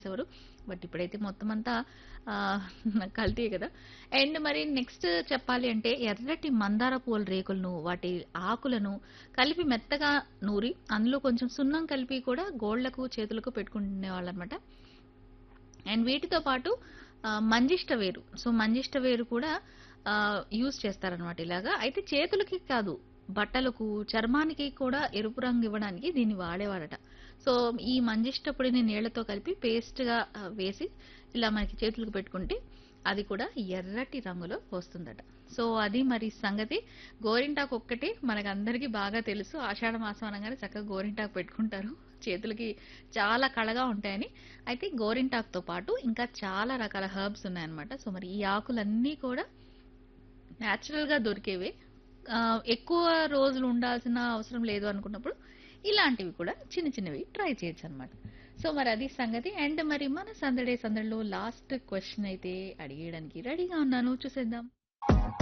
చేసేవారు బట్ ఇప్పుడైతే మొత్తం అంతా ఆ, కల్తీ కదా అండ్ మరి నెక్స్ట్ చెప్పాలి అంటే ఎర్రటి మందార పూల రేకులను వాటి ఆకులను కలిపి మెత్తగా నూరి అందులో కొంచెం సున్నం కలిపి కూడా గోళ్లకు చేతులకు పెట్టుకునే వాళ్ళు అనమాట అండ్ వీటితో పాటు ఆ, మంజిష్ట వేరు సో మంజిష్ట వేరు కూడా యూజ్ చేస్తారనమాట ఇలాగా అయితే చేతులకి కాదు బట్టలకు చర్మానికి కూడా ఎరుపు రంగు ఇవ్వడానికి దీన్ని వాడేవారట సో ఈ మంజిష్ట పొడిని నీళ్లతో కలిపి పేస్ట్ గా ఆ, వేసి ఇలా మనకి చేతులకు పెట్టుకుంటే అది కూడా ఎర్రటి రంగులో వస్తుందట సో అది మరి సంగతి గోరింటాకు ఒక్కటి మనకందరికీ బాగా తెలుసు ఆషాఢ మాసం అనగానే చక్కగా గోరింటాకు పెట్టుకుంటారు చేతులకి చాలా కళగా ఉంటాయని అయితే గోరింటాకుతో పాటు ఇంకా చాలా రకాల హర్బ్స్ ఉన్నాయన్నమాట సో మరి ఈ ఆకులన్నీ కూడా న్యాచురల్ గా దొరికేవే ఆ, ఎక్కువ రోజులు ఉండాల్సిన అవసరం లేదు అనుకున్నప్పుడు ఇలాంటివి కూడా చిన్న చిన్నవి ట్రై చేయొచ్చు అనమాట సో మరి అది సంగతి అండ్ మరి మన సందడే సందడిలో లాస్ట్ క్వశ్చన్ అయితే అడిగేయడానికి రెడీగా ఉన్నాను చూసేద్దాం